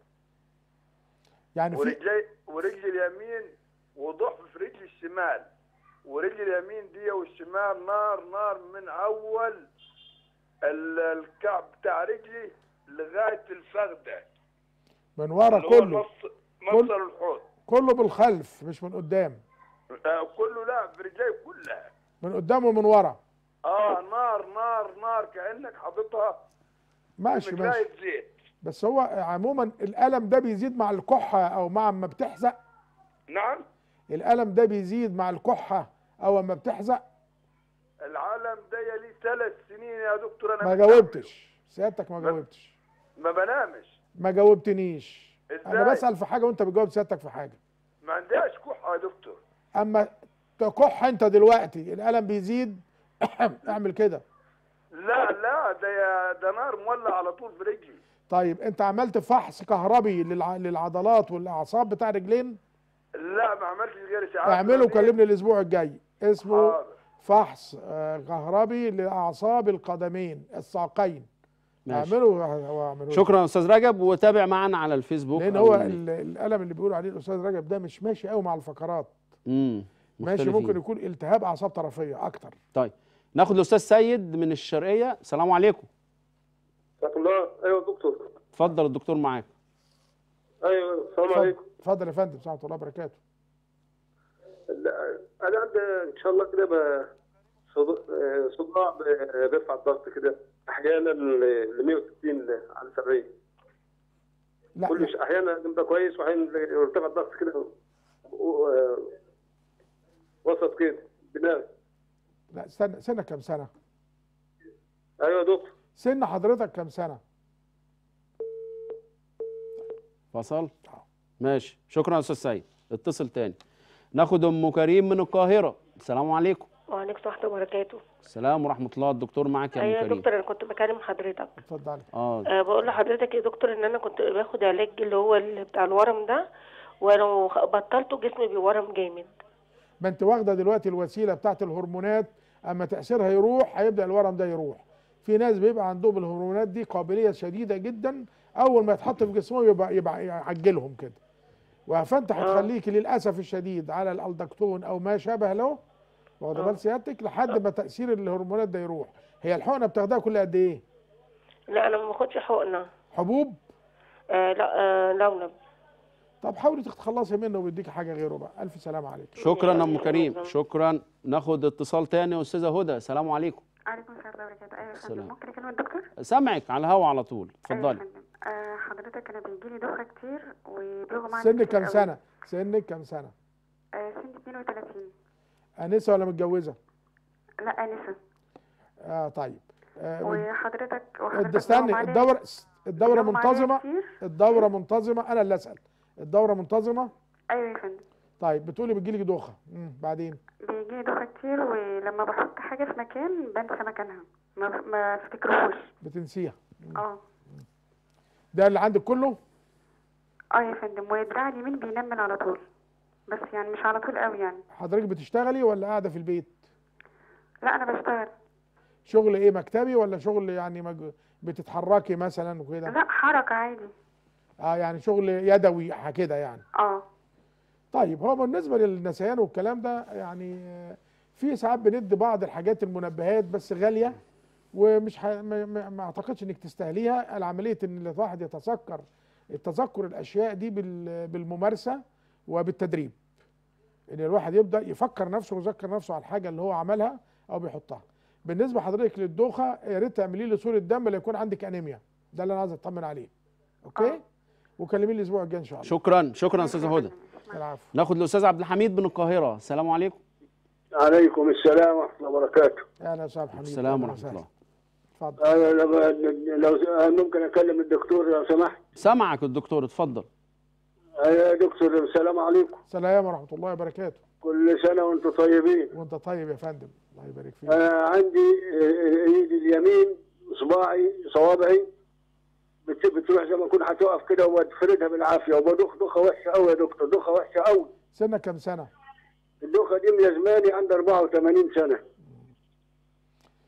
يعني في ورجلي ورجلي اليمين وضعف في رجلي الشمال ورجلي اليمين دي والشمال نار نار من اول ال- الكعب بتاع رجلي لغايه الفخده من ورا اللي هو كله مفصل مفصل الحوض كله بالخلف مش من قدام آه كله لا في رجلي كلها من قدام ومن ورا اه نار نار نار كانك حاططها ماشي في ماشي مكاية زيت بس هو عموما الألم ده بيزيد مع الكحة أو مع ما بتحزق نعم الألم ده بيزيد مع الكحة أو ما بتحزق العالم ده لي ثلاث سنين يا دكتور انا ما متعب. جاوبتش سيادتك ما جاوبتش ما بنامش ما جاوبتنيش أنا إزاي؟ بسأل في حاجة وأنت بتجاوب سيادتك في حاجة ما عندهاش كحه يا دكتور أما تكح أنت دلوقتي الألم بيزيد اعمل كده لا لا ده يا ده نار مولع على طول في رجلي طيب أنت عملت فحص كهربي للع... للعضلات والأعصاب بتاع رجلين لا ما عملتش غير اشعاعات اعمله رنين. وكلمني الأسبوع الجاي اسمه حاضر. فحص آه، كهربي لأعصاب القدمين الساقين ماشي. اعمله واعمله شكرا يا استاذ رجب وتابع معنا على الفيسبوك لان أو هو ال- ال- الالم اللي بيقولوا عليه الاستاذ رجب ده مش ماشي قوي مع الفقرات مم. ماشي مختلفين. ممكن يكون التهاب اعصاب طرفيه اكتر طيب ناخد الاستاذ سيد من الشرقيه السلام عليكم ورحمة الله ايوه دكتور اتفضل الدكتور معاك ايوه السلام اتفضل- عليكم اتفضل يا فندم ورحمه الله وبركاته لا، انا عندي ان شاء الله كده ب- صد- آه، صداع ب- بيرفع الضغط كده احيانا ل 160 على 70 لا كل ش- احيانا بيبقى كويس واحيانا يرتفع الضغط كده و- آه، وسط كده دماغ لا استنى سنك كام سنه ايوه يا دكتور سن حضرتك كام سنه فصل ماشي شكرا يا استاذ سيد اتصل تاني ناخد ام كريم من القاهره السلام عليكم وعليكم السلام ورحمة الله وبركاته السلام ورحمه الله الدكتور معاك يا ايوه ام يا كريم دكتور انا كنت بكلم حضرتك اتفضلي اه أه بقول لحضرتك يا دكتور ان انا كنت باخد علاج اللي هو اللي بتاع الورم ده ولو خ- بطلته جسمي بيورم جامد ما انت واخده دلوقتي الوسيله بتاعت الهرمونات اما تاثيرها يروح هيبدا الورم ده يروح في ناس بيبقى عندهم الهرمونات دي قابليه شديده جدا اول ما يتحط في جسمهم يبقى يبقى يعجلهم كده فانت هتخليك للاسف الشديد على الالدكتون او ما شابه له واخده بال سيادتك لحد ما تاثير الهرمونات ده يروح هي الحقنه بتاخدها كل قد ايه لا انا ما باخدش حقنة حبوب أه لا أه لولب طب حاولي تتخلصي منه ويديك حاجه غيره بقى الف سلامه عليك شكرا يا ام كريم شكرا ناخد اتصال تاني يا استاذه هدى السلام عليكم عليكم السلام ورحمة الله وبركاته أيوة يا السلام. فندم ممكن أكلم الدكتور؟ سامعك على الهوا على طول أيوة يا اتفضلي فندم آه حضرتك أنا بيجيلي دوخة كتير وبيغمى عليا سنك كتير كام قوي. سنه سنك كام سنه آه سني 32 انسه ولا متجوزه لا آنسة اه طيب آه وحضرتك الد- وحضرتك بيغمى استني عليا- الدورة الدورة بيغمى عليا منتظمة كتير. الدورة منتظمة أنا اللي أسأل الدورة منتظمة أيوة يا فندم طيب بتقولي بتجيلك دوخة مم. بعدين بيجيلي دوخة كتير ولما بحط حاجة في مكان بنسى مكانها ما ما افتكرهوش بتنسيها اه ده اللي عندك كله اه يا فندم ودراعي اليمين بينمل على طول بس يعني مش على طول قوي يعني حضرتك بتشتغلي ولا قاعدة في البيت لا أنا بشتغل شغل إيه مكتبي ولا شغل يعني مج... بتتحركي مثلا وكده لا حركة عادي اه يعني شغل يدوي ح- كده يعني اه طيب هو بالنسبة للنسيان والكلام ده يعني آه، في ساعات بندي بعض الحاجات المنبهات بس غالية ومش ح... ما, ما, ما اعتقدش انك تستاهليها العملية ان الواحد يتذكر التذكر الاشياء دي بال... بالممارسة وبالتدريب ان الواحد يبدا يفكر نفسه ويذكر نفسه على الحاجه اللي هو عملها او بيحطها بالنسبه حضرتك للدوخه يا ريت تعملي لي صوره دم لا يكون عندك انيميا ده اللي انا عايز اطمن عليه اوكي وكلميني الاسبوع الجاي ان شاء الله شكرا شكرا يا استاذه هدى العفو ناخد الاستاذ عبد الحميد من القاهره السلام عليكم عليكم السلام ورحمة الله وبركاته اهلا وسهلا حميد السلام أهلا ورحمه وسهلا. الله اتفضل أنا لو لو ممكن أكلم الدكتور لو سمحت سامعك الدكتور اتفضل يا دكتور السلام عليكم سلام ورحمه الله وبركاته كل سنة وأنتم طيبين وانت طيب يا فندم الله يبارك فيك أنا عندي آه، إيدي اليمين صباعي صوابعي بت- بتروح زي ما أكون هتقف كده وبتفردها بالعافية وبدوخ دوخة وحشة أوي يا دكتور دوخة وحشة أوي سنك كام سنه الدوخة دي ملازماني عندي 84 سنة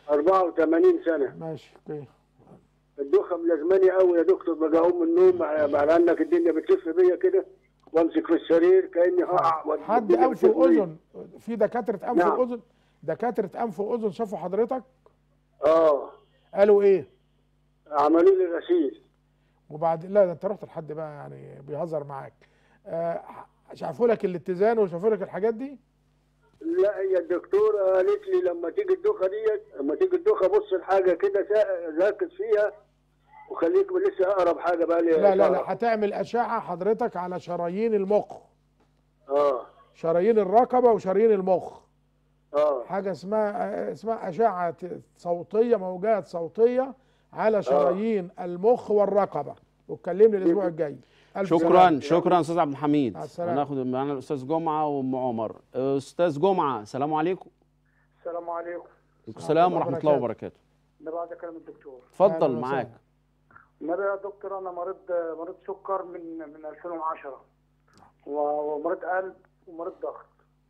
84 سنه ماشي اوكي الدوخه ملازماني قوي يا دكتور باجي اقوم من النوم مع مع انك الدنيا بتلف بيا كده وامسك في السرير كاني هقع حد والدنيا انف بتلف بيا. واذن في دكاتره انف نعم. واذن دكاتره انف واذن شافوا حضرتك اه قالوا ايه عملوا لي غسيل وبعد لا ده انت رحت لحد بقى يعني بيهزر معاك آه شافوا لك الاتزان وشافوا لك الحاجات دي لا هي الدكتوره قالت لي لما تيجي الدوخه ديت لما تيجي الدوخه بص الحاجه كده سا- ركز فيها وخليك لسه اقرب حاجه بقى لي لا لا لا هتعمل اشعه حضرتك على شرايين المخ اه شرايين الرقبه وشرايين المخ اه حاجه اسمها اسمها اشعه صوتيه موجات صوتيه على شرايين المخ والرقبه وتكلمني الاسبوع الجاي ألف شكرا سلامة. شكرا استاذ عبد الحميد مع السلامة. هناخد معانا الاستاذ جمعه وام عمر استاذ جمعه السلام عليكم السلام عليكم وعليكم السلام ورحمه الله وبركاته انا بعد كلام الدكتور اتفضل معاك النبي يا دكتور انا مريض مريض سكر من من 2010 و- ومريض قلب ومريض ضغط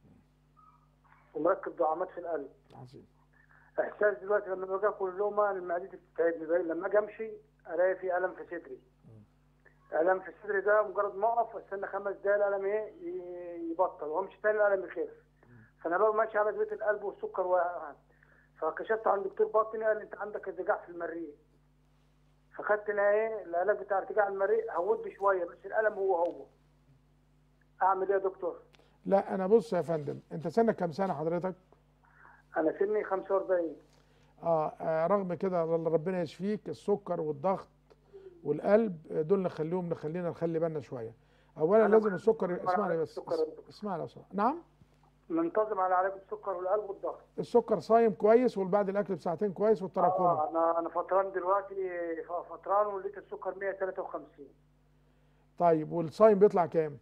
ومركب دعامات في القلب عظيم احساس دلوقتي لما باجي اكل لقمه المعدتي بتتعبني بقى لما اجي امشي الاقي في الم في صدري الم في صدري ده مجرد ما اقف استنى خمس دقايق الالم ايه ي- يبطل وامشي تاني الالم يخف فانا بقى ماشي على ديت القلب والسكر واقع فكشفت عند دكتور باطني قال لي انت عندك ارتجاع في المريء فخدت انا ايه العلاج بتاع ارتجاع المريء هود شويه بس الالم هو هو اعمل ايه يا دكتور؟ لا انا بص يا فندم انت سنك كام سنه حضرتك انا سني 45 اه, آه رغم كده ربنا يشفيك السكر والضغط والقلب آه، دول نخليهم نخلينا نخلي بالنا شويه اولا أنا لازم السكر منتظم اسمعني على بس السكر يا دكتور. اسمعني لو سمحت. نعم منتظم على علاج السكر والقلب والضغط السكر صايم كويس وبعد الاكل بساعتين كويس والتراكمي اه انا انا فطران دلوقتي ف- فطران ولقيت السكر 153 طيب والصايم بيطلع كام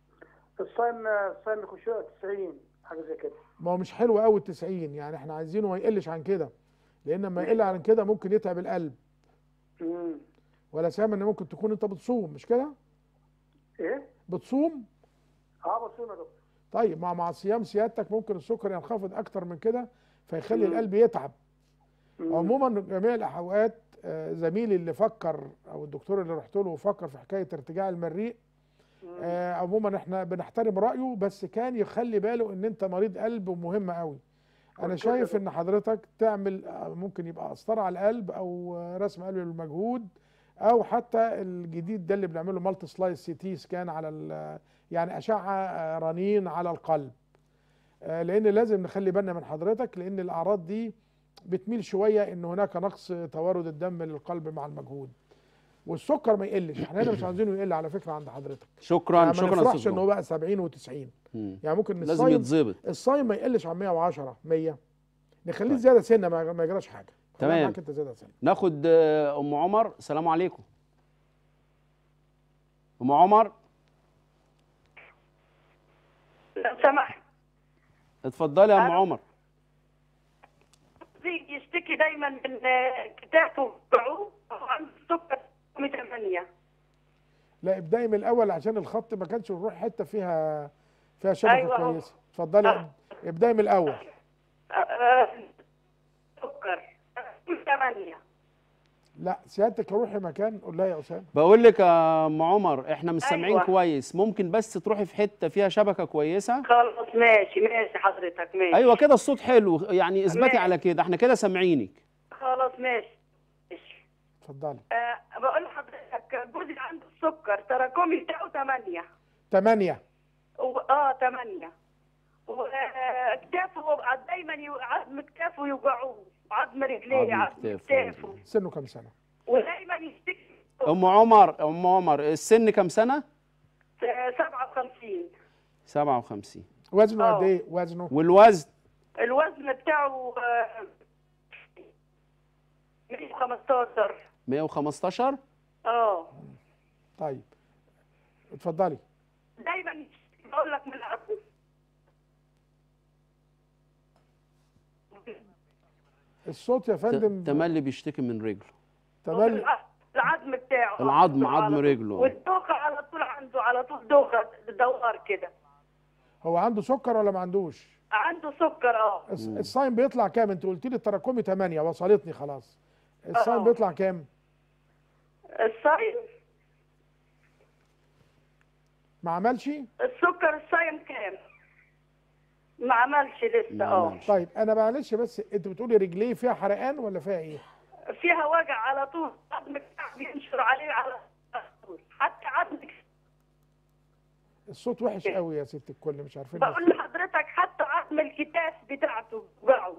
الصايم الصايم يخش 90 حاجه زي كده ما هو مش حلو قوي ال 90 يعني احنا عايزينه ما يقلش عن كده لان لما يقل عن كده ممكن يتعب القلب امم ولا سامع ان ممكن تكون انت بتصوم مش كده ايه؟ بتصوم اه بصوم يا دكتور طيب مع مع صيام سيادتك ممكن السكر ينخفض اكتر من كده فيخلي مم. القلب يتعب مم. عموما جميع الاوقات آه، زميلي اللي فكر او الدكتور اللي رحت له وفكر في حكايه ارتجاع المريء آه، عموما احنا بنحترم رايه بس كان يخلي باله ان انت مريض قلب ومهم قوي انا قلت له يا شايف ان حضرتك تعمل آه، ممكن يبقى قسطره على القلب او آه، رسم قلب بالمجهود او حتى الجديد ده اللي بنعمله مالتي سلايس سي تي سكان على ال- يعني اشعه آه، رنين على القلب آه، لان لازم نخلي بالنا من حضرتك لان الاعراض دي بتميل شويه ان هناك نقص توارد الدم للقلب مع المجهود والسكر ما يقلش احنا هنا مش عايزينه يقل على فكره عند حضرتك شكرا يعني شكرا ما يا نفرحش استاذ ان هو جمعه بقى 70 و90 مم. يعني ممكن لازم الصايم يتظبط الصايم ما يقلش عن 110 100 نخليه زياده سنه ما ما يجراش حاجه خليها تمام. معاك انت زياده سنه ناخد آه، ام عمر السلام عليكم ام عمر لو سمحت اتفضلي يا ام ألو. عمر زي يشتكي دايما من آه، كتافه وجعوه وعنده سكر 8 لا ابدأي من الاول عشان الخط ما كانش يروح حته فيها فيها شبكه أيوة أهو. كويسه اتفضلي ابدأي من الاول سكر 8 لا سيادتك روحي مكان قول لها يا اسامه بقول لك يا ام عمر احنا مش سامعين أيوة. كويس ممكن بس تروحي في حته فيها شبكه كويسه خلاص ماشي ماشي حضرتك ماشي ايوه كده الصوت حلو يعني اثبتي ماشي. على كده احنا كده سامعينك خلاص ماشي اتفضلي أه بقول لحضرتك جوزي عنده السكر تراكمي بتاعه 8 8 و... اه 8 وكتافه دايما يو... عظم كتافه يوجعوه عظم رجليه عظم عظم كتافه. كتافه سنه كام سنه ودايما يشتكي ام عمر ام عمر السن كام سنه آه، 57 57 وزنه آه. قد ايه وزنه والوزن الوزن بتاعه آه، 115 115 اه طيب اتفضلي دايما يشتكي، بقول لك من العظم الصوت يا فندم تملي بيشتكي من رجله تملي العظم بتاعه العظم على عظم طول. رجله والدوخه على طول عنده على طول دوخه دوار كده هو عنده سكر ولا ما عندوش عنده سكر اه الص- الصايم بيطلع كام انت قلت لي التراكمي 8 وصلتني خلاص الصايم آه. بيطلع كام الصايم ما عملش السكر الصايم كام ما عملش لسه اه طيب انا معلش بس انت بتقولي رجليه فيها حرقان ولا فيها ايه فيها وجع على طول عظم الكعب بينشر عليه على طول حتى عظم الصوت وحش قوي يا ست الكل مش عارفين بقول لحضرتك حتى عظم الكتاف بتاعته وجعه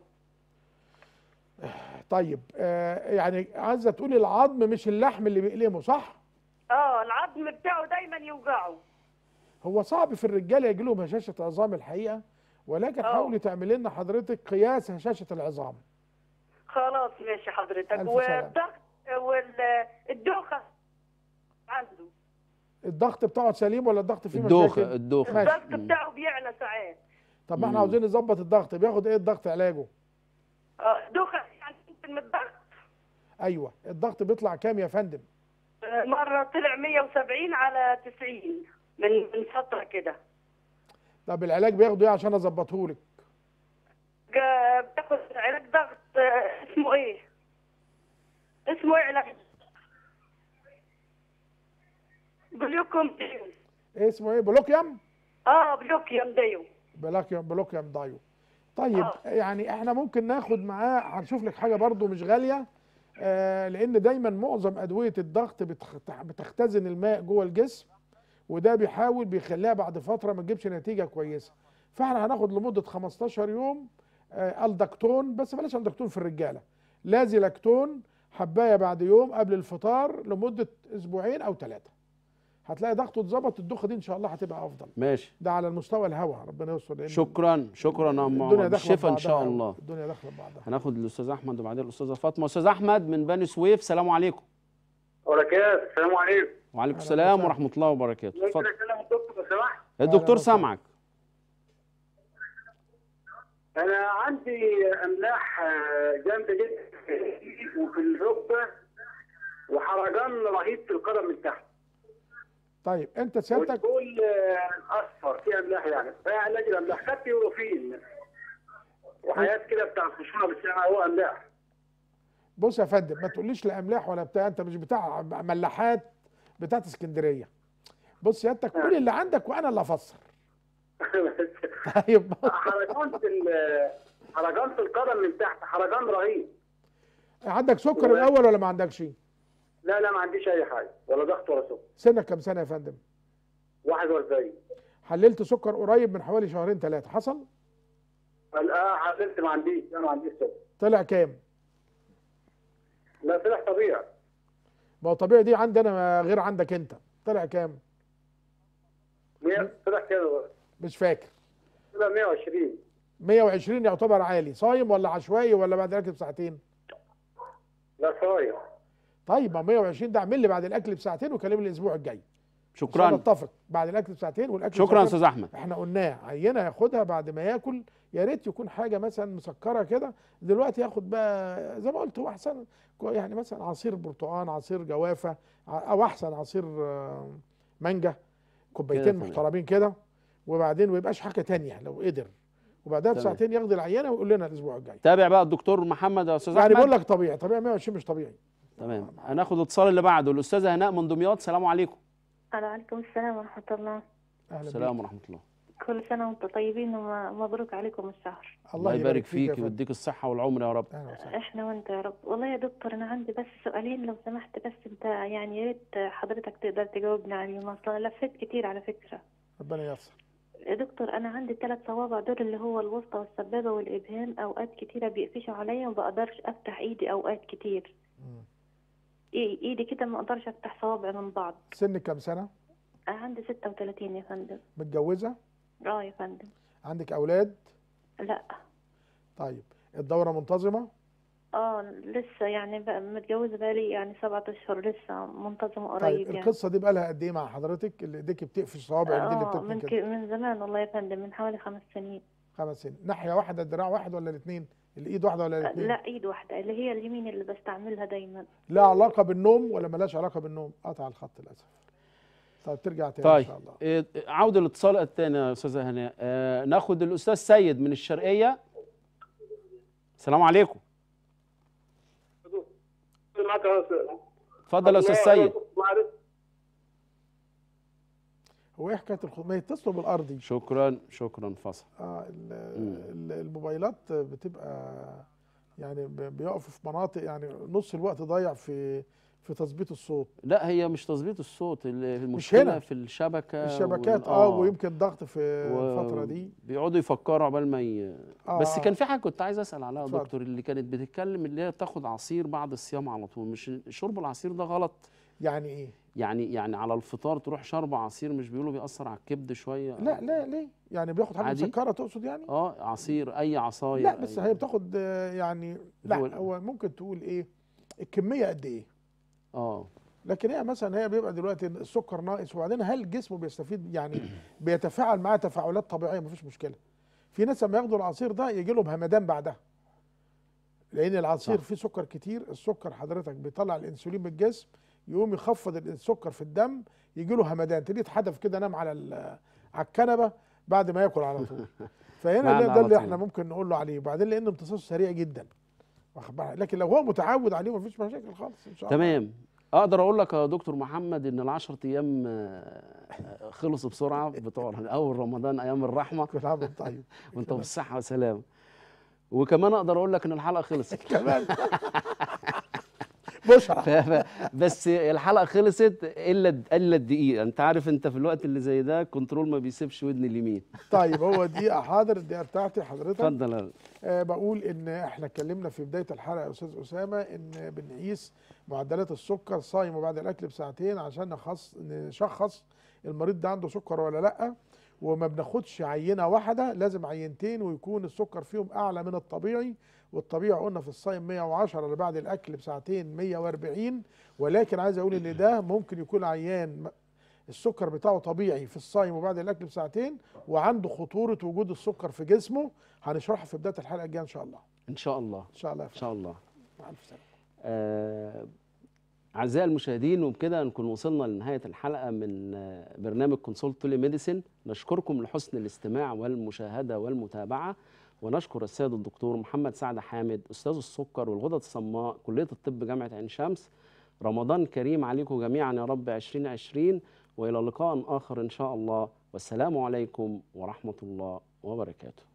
طيب آه يعني عايزه تقولي العظم مش اللحم اللي بيقلمه صح اه العظم بتاعه دايما يوجعه هو صعب في الرجاله يجي لهم هشاشه عظام الحقيقه ولكن آه. حاولي تعملي لنا حضرتك قياس هشاشه العظام خلاص ماشي حضرتك ألف سلامة. والضغط والدوخه عنده الضغط بتاعه سليم ولا الضغط فيه الدوخة- مشاكل الدوخة. ماشي. الضغط بتاعه بيعلى ساعات طب ما احنا مم. عاوزين نظبط الضغط بياخد ايه الضغط علاجه آه، دوخه يعني من الضغط ايوه الضغط بيطلع كام يا فندم آه، مره طلع 170 على 90 من من فتره كده طب العلاج بياخده ايه عشان اظبطه لك جا- بتاخد علاج ضغط آه، اسمه ايه؟ اسمه ايه علاج؟ بلوكوم ديو ايه اسمه ايه بلوكيوم اه بلوكيوم ديو بلوكيوم بلوكيوم دايو طيب يعني احنا ممكن ناخد معاه هنشوف لك حاجه برضو مش غاليه آه لان دايما معظم ادويه الضغط بتخ- بتختزن الماء جوه الجسم وده بيحاول بيخليها بعد فتره ما تجيبش نتيجه كويسه فاحنا هناخد لمده 15 يوم آه الدكتون بس بلاش الدكتون في الرجاله لازيلاكتون حبايه بعد يوم قبل الفطار لمده اسبوعين او ثلاثه هتلاقي ضغطه اتظبط الدوخه دي ان شاء الله هتبقى افضل ماشي ده على المستوى الهوى ربنا يستر لأن شكرا شكرا يا عم الدنيا عمر داخله في بالشفاء ان شاء بعضها أوي. الله الدنيا داخله في بعضها هناخد الاستاذ احمد وبعدين الاستاذه فاطمه استاذ احمد من بني سويف سلام عليكم وبركاته السلام عليكم وعليكم السلام ورحمه الله وبركاته ممكن اتفضل اكلم الدكتور لو سمحت الدكتور سامعك انا عندي املاح آه، جامده جدا وفي الركبه وحرجان رهيب في القدم من تحت طيب انت سيادتك وتقول آه، اصفر في املاح يعني فهي علاج الاملاح خدت يوروفين وحياه كده بتاع الخشونه بس هو املاح بص يا فندم ما تقوليش لا املاح ولا بتاع انت مش بتاع ملاحات بتاعت اسكندريه بص سيادتك قول اللي عندك وانا اللي افسر طيب حرجان في ال- حرجان في القدم من تحت حرجان رهيب عندك سكر الاول ولا ما عندكش لا لا ما عنديش اي حاجه ولا ضغط ولا سكر سنك كام سنه يا فندم 41 حللت سكر قريب من حوالي شهرين ثلاثه حصل اه حللت ما عنديش انا ما عنديش سكر طلع كام لا طلع طبيعي ما هو طبيعي دي عندي انا غير عندك انت طلع كام 100 طلع كده مش فاكر طلع 120 120 يعتبر عالي صايم ولا عشوائي ولا بعد الاكل بساعتين لا صايم طيب ما 120 ده اعمل لي بعد الاكل بساعتين وكلمني الاسبوع الجاي شكراً. عشان نتفق بعد الاكل بساعتين والاكل شكراً بساعتين. أستاذ أحمد. احنا قلناه عينه ياخدها بعد ما ياكل يا ريت يكون حاجه مثلا مسكره كده دلوقتي ياخد بقى زي ما قلت هو احسن كو- يعني مثلا عصير برتقال عصير جوافه ع- او احسن عصير آه، مانجا كوبايتين تمام. محترمين كده وبعدين ما يبقاش حاجه تانية لو قدر وبعدها تمام. بساعتين ياخد العينه ويقول لنا الاسبوع الجاي تابع بقى الدكتور محمد يا استاذ يعني احمد بقول لك طبيعي طبيعي 120 مش طبيعي تمام هناخد الاتصال اللي بعده الاستاذه هناء من دمياط سلام عليكم وعليكم السلام ورحمة الله السلام ورحمه الله كل سنة وانتم طيبين ومبروك عليكم الشهر الله يبارك فيك ويديك الصحه والعمر يا رب احنا وانت يا رب والله يا دكتور انا عندي بس سؤالين لو سمحت بس انت يعني يا ريت حضرتك تقدر تجاوبني عليهم اصلا لفيت كتير على فكرة ربنا ييسر يا دكتور انا عندي ثلاث صوابع دول اللي هو الوسطى والسبابة والابهام اوقات كتيرة بيقفشوا عليا وما بقدرش افتح ايدي اوقات كتير إي- ايدي كده ما اقدرش افتح صوابع من بعض سنك كام سنه انا عندي 36 يا فندم متجوزه اه يا فندم عندك اولاد لا طيب الدوره منتظمه اه لسه يعني بقى متجوزة بقالي يعني سبعة اشهر لسه منتظمة قريب طيب يعني القصه دي بقى لها قد ايه مع حضرتك اللي ايديك بتقفش صوابع دي اللي اه من, بتقفل ك... كده من زمان والله يا فندم من حوالي خمس سنين خمس سنين ناحيه واحده دراع واحد ولا الاثنين الايد واحده ولا الاثنين لا ايد واحدة اللي هي اليمين اللي بستعملها دايما لا علاقه بالنوم ولا ملاش علاقه بالنوم قطع الخط للاسف طيب ترجع تاني ان طيب شاء الله إيه، عودة الاتصال الثاني يا استاذه هناء آه ناخد الاستاذ سيد من الشرقيه السلام عليكم معك يا أستاذ. اتفضل يا استاذ سيد معلش هو ايه حكايه الخ... ما يتصلوا بالارضي شكرا شكرا فصل اه ال- ال- الموبايلات بتبقى يعني ب- بيقفوا في مناطق يعني نص الوقت ضايع في في تظبيط الصوت لا هي مش تظبيط الصوت ال- هنا. المشكله في الشبكه الشبكات وال- اه ويمكن ضغط في و- الفتره دي بيقعدوا يفكروا عقبال ما ي... آه، بس آه. كان في حاجه كنت عايز اسال عليها يا اتفضل. دكتور اللي كانت بتتكلم اللي هي تاخد عصير بعد الصيام على طول مش شرب العصير ده غلط يعني ايه يعني يعني على الفطار تروح شرب عصير مش بيقولوا بيأثر على الكبد شويه لا لا ليه يعني بياخد حاجه عادي؟ مسكره تقصد يعني اه عصير اي عصايه لا بس أي- هي بتاخد آه، يعني لا هو- هو ممكن تقول ايه الكميه قد ايه اه لكن هي مثلا هي بيبقى دلوقتي السكر ناقص وبعدين هل جسمه بيستفيد يعني بيتفاعل معاه تفاعلات طبيعيه مفيش مشكله في ناس لما ياخدوا العصير ده يجي لهم همدان بعدها لان العصير صح. فيه سكر كتير السكر حضرتك بيطلع الانسولين من الجسم يقوم يخفض السكر في الدم يجي له همدان تلاقيه اتحدف كده نام على ال- على الكنبه بعد ما ياكل على طول فهنا نعم، ده, ده على اللي طول. احنا ممكن نقول له عليه وبعدين لان امتصاصه سريع جدا واخد بالك؟ لكن لو هو متعود عليه مفيش مشاكل خالص ان شاء الله تمام اقدر اقول لك يا دكتور محمد ان العشر ايام آه، خلصوا بسرعه بتوع اول رمضان ايام الرحمه كل عام وانت طيب وانت بالصحه والسلامه وكمان اقدر اقول لك ان الحلقه خلصت كمان بشرى ف- ف- بس الحلقه خلصت الا الا الدقيقه انت عارف انت في الوقت اللي زي ده كنترول ما بيسيبش ودن اليمين طيب هو دقيقه حاضر الدقيقه بتاعتي حضرتك اتفضل يا- آه بقول ان احنا اتكلمنا في بدايه الحلقه يا استاذ اسامه ان بنقيس معدلات السكر صايم وبعد الاكل بساعتين عشان نخص نشخص المريض ده عنده سكر ولا لا وما بناخدش عينه واحده لازم عينتين ويكون السكر فيهم اعلى من الطبيعي والطبيعي قلنا في الصايم 110 اللي بعد الاكل بساعتين 140 ولكن عايز اقول ان ده ممكن يكون عيان م- السكر بتاعه طبيعي في الصايم وبعد الاكل بساعتين وعنده خطوره وجود السكر في جسمه هنشرحها في بدايه الحلقه الجايه ان شاء الله ان شاء الله ان شاء الله ان شاء الله مع الف سلامه آه، أعزائي المشاهدين وبكده نكون وصلنا لنهاية الحلقة من آه، برنامج كونسولت تولي ميديسين نشكركم لحسن الاستماع والمشاهدة والمتابعة ونشكر السيد الدكتور محمد سعد حامد أستاذ السكر والغدد الصماء كلية الطب جامعة عين شمس رمضان كريم عليكم جميعا يا رب 2020 وإلى لقاء آخر إن شاء الله والسلام عليكم ورحمة الله وبركاته